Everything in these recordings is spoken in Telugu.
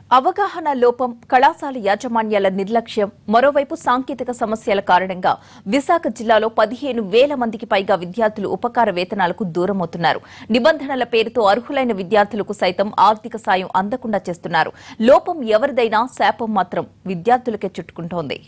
అవగాహన లోపం కళాశాల యాజమాన్యాల నిర్లక్ష్యం మరోవైపు సాంకేతిక సమస్యల కారణంగా విశాఖ జిల్లాలో పదిహేను వేల మందికి పైగా విద్యార్థులు ఉపకార వేతనాలకు దూరమవుతున్నారు నిబంధనల పేరుతో అర్హులైన విద్యార్థులకు సైతం ఆర్థిక సాయం అందకుండా చేస్తున్నారు లోపం ఎవరిదైనా శాపం మాత్రం విద్యార్థులకే చుట్టుకుంటోంది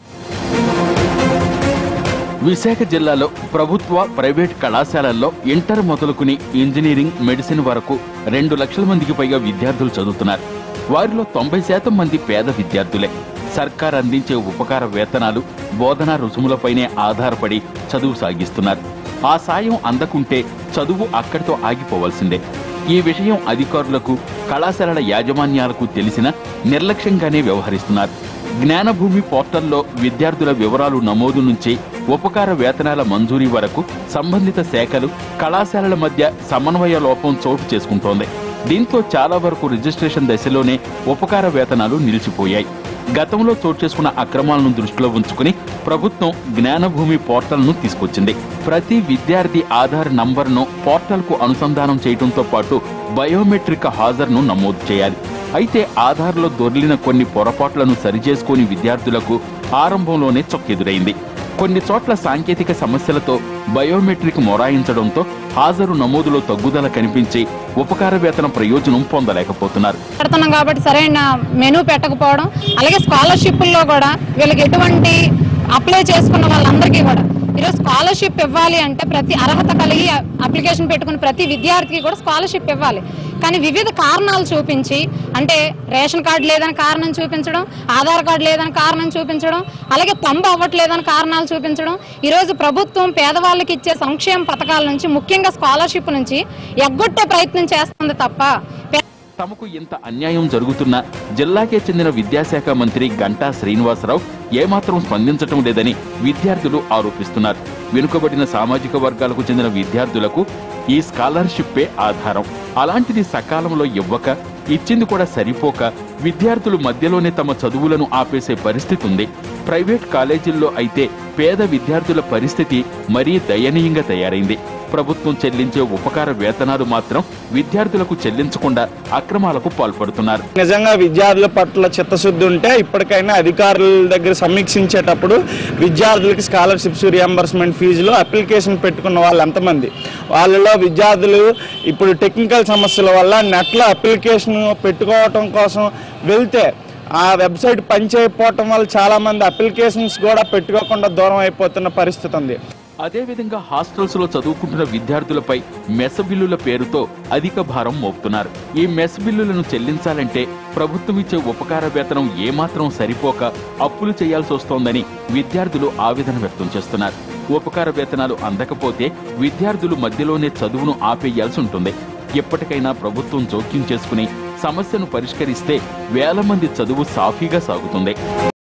విశాఖ జిల్లాలో ప్రభుత్వ ప్రైవేట్ కళాశాలల్లో ఇంటర్ మొదలుకుని ఇంజనీరింగ్ మెడిసిన్ వరకు రెండు లక్షల మందికి పైగా విద్యార్థులు చదువుతున్నారు వారిలో తొంభై శాతం మంది పేద విద్యార్థులే సర్కార్ అందించే ఉపకార వేతనాలు బోధనా రుసుములపైనే ఆధారపడి చదువు సాగిస్తున్నారు ఆ సాయం అందకుంటే చదువు అక్కడితో ఆగిపోవాల్సిందే ఈ విషయం అధికారులకు కళాశాలల యాజమాన్యాలకు తెలిసిన నిర్లక్ష్యంగానే వ్యవహరిస్తున్నారు జ్ఞానభూమి పోర్టల్లో విద్యార్థుల వివరాలు నమోదు నుంచి ఉపకార వేతనాల మంజూరీ వరకు సంబంధిత శాఖలు కళాశాలల మధ్య సమన్వయ లోపం చోటు చేసుకుంటోంది దీంతో చాలా వరకు రిజిస్ట్రేషన్ దశలోనే ఉపకార వేతనాలు నిలిచిపోయాయి గతంలో చోటు చేసుకున్న అక్రమాలను దృష్టిలో ఉంచుకుని ప్రభుత్వం జ్ఞానభూమి పోర్టల్ను తీసుకొచ్చింది ప్రతి విద్యార్థి ఆధార్ నంబర్ను పోర్టల్కు అనుసంధానం చేయడంతో పాటు బయోమెట్రిక్ హాజరును నమోదు చేయాలి అయితే ఆధార్లో దొర్లిన కొన్ని పొరపాట్లను సరిచేసుకుని విద్యార్థులకు ఆరంభంలోనే చొక్కెదురైంది కొన్ని చోట్ల సాంకేతిక సమస్యలతో బయోమెట్రిక్ మొరాయించడంతో హాజరు నమోదులో తగ్గుదల కనిపించి ఉపకార వేతన ప్రయోజనం పొందలేకపోతున్నారు పెడుతున్నాం కాబట్టి సరైన మెనూ పెట్టకపోవడం అలాగే స్కాలర్షిప్ల్లో కూడా వీళ్ళకి ఎటువంటి అప్లై చేసుకున్న వాళ్ళందరికీ కూడా ఈరోజు స్కాలర్షిప్ ఇవ్వాలి అంటే ప్రతి అర్హత కలిగి అప్లికేషన్ పెట్టుకున్న ప్రతి విద్యార్థికి కూడా స్కాలర్షిప్ ఇవ్వాలి కానీ వివిధ కారణాలు చూపించి అంటే రేషన్ కార్డు లేదని కారణం చూపించడం ఆధార్ కార్డు లేదని కారణం చూపించడం అలాగే తంబు అవ్వట్లేదని కారణాలు చూపించడం ఈరోజు ప్రభుత్వం పేదవాళ్ళకి ఇచ్చే సంక్షేమ పథకాల నుంచి ముఖ్యంగా స్కాలర్షిప్ నుంచి ఎగ్గొట్టే ప్రయత్నం చేస్తుంది తప్ప పే- తమకు ఇంత అన్యాయం జరుగుతున్నా జిల్లాకే చెందిన విద్యాశాఖ మంత్రి గంటా శ్రీనివాసరావు ఏమాత్రం స్పందించటం లేదని విద్యార్థులు ఆరోపిస్తున్నారు వెనుకబడిన సామాజిక వర్గాలకు చెందిన విద్యార్థులకు ఈ స్కాలర్షిప్పే ఆధారం అలాంటిది సకాలంలో ఇవ్వక ఇచ్చింది కూడా సరిపోక విద్యార్థులు మధ్యలోనే తమ చదువులను ఆపేసే పరిస్థితి ఉంది ప్రైవేట్ కాలేజీల్లో అయితే పేద విద్యార్థుల పరిస్థితి మరీ దయనీయంగా తయారైంది ప్రభుత్వం చెల్లించే ఉపకార వేతనాలు మాత్రం విద్యార్థులకు చెల్లించకుండా అక్రమాలకు పాల్పడుతున్నారు నిజంగా విద్యార్థుల పట్ల చిత్తశుద్ధి ఉంటే ఇప్పటికైనా అధికారుల దగ్గర సమీక్షించేటప్పుడు విద్యార్థులకి స్కాలర్షిప్స్ రియంబర్స్మెంట్ ఫీజులు అప్లికేషన్ పెట్టుకున్న వాళ్ళు ఎంతమంది వాళ్ళలో విద్యార్థులు ఇప్పుడు టెక్నికల్ సమస్యల వల్ల నెట్లో అప్లికేషన్ పెట్టుకోవటం కోసం వెళ్తే ఆ వెబ్సైట్ పనిచేయకపోవటం వల్ల చాలామంది అప్లికేషన్స్ కూడా పెట్టుకోకుండా దూరం అయిపోతున్న పరిస్థితి ఉంది అదేవిధంగా హాస్టల్స్ లో చదువుకుంటున్న విద్యార్థులపై మెస్ బిల్లుల పేరుతో అధిక భారం మోపుతున్నారు ఈ మెస్ బిల్లులను చెల్లించాలంటే ప్రభుత్వం ఇచ్చే ఉపకార వేతనం ఏమాత్రం సరిపోక అప్పులు చేయాల్సి వస్తోందని విద్యార్థులు ఆవేదన వ్యక్తం చేస్తున్నారు ఉపకార వేతనాలు అందకపోతే విద్యార్థులు మధ్యలోనే చదువును ఆపేయాల్సి ఉంటుంది ఎప్పటికైనా ప్రభుత్వం జోక్యం చేసుకుని సమస్యను పరిష్కరిస్తే వేల మంది చదువు సాఫీగా సాగుతుంది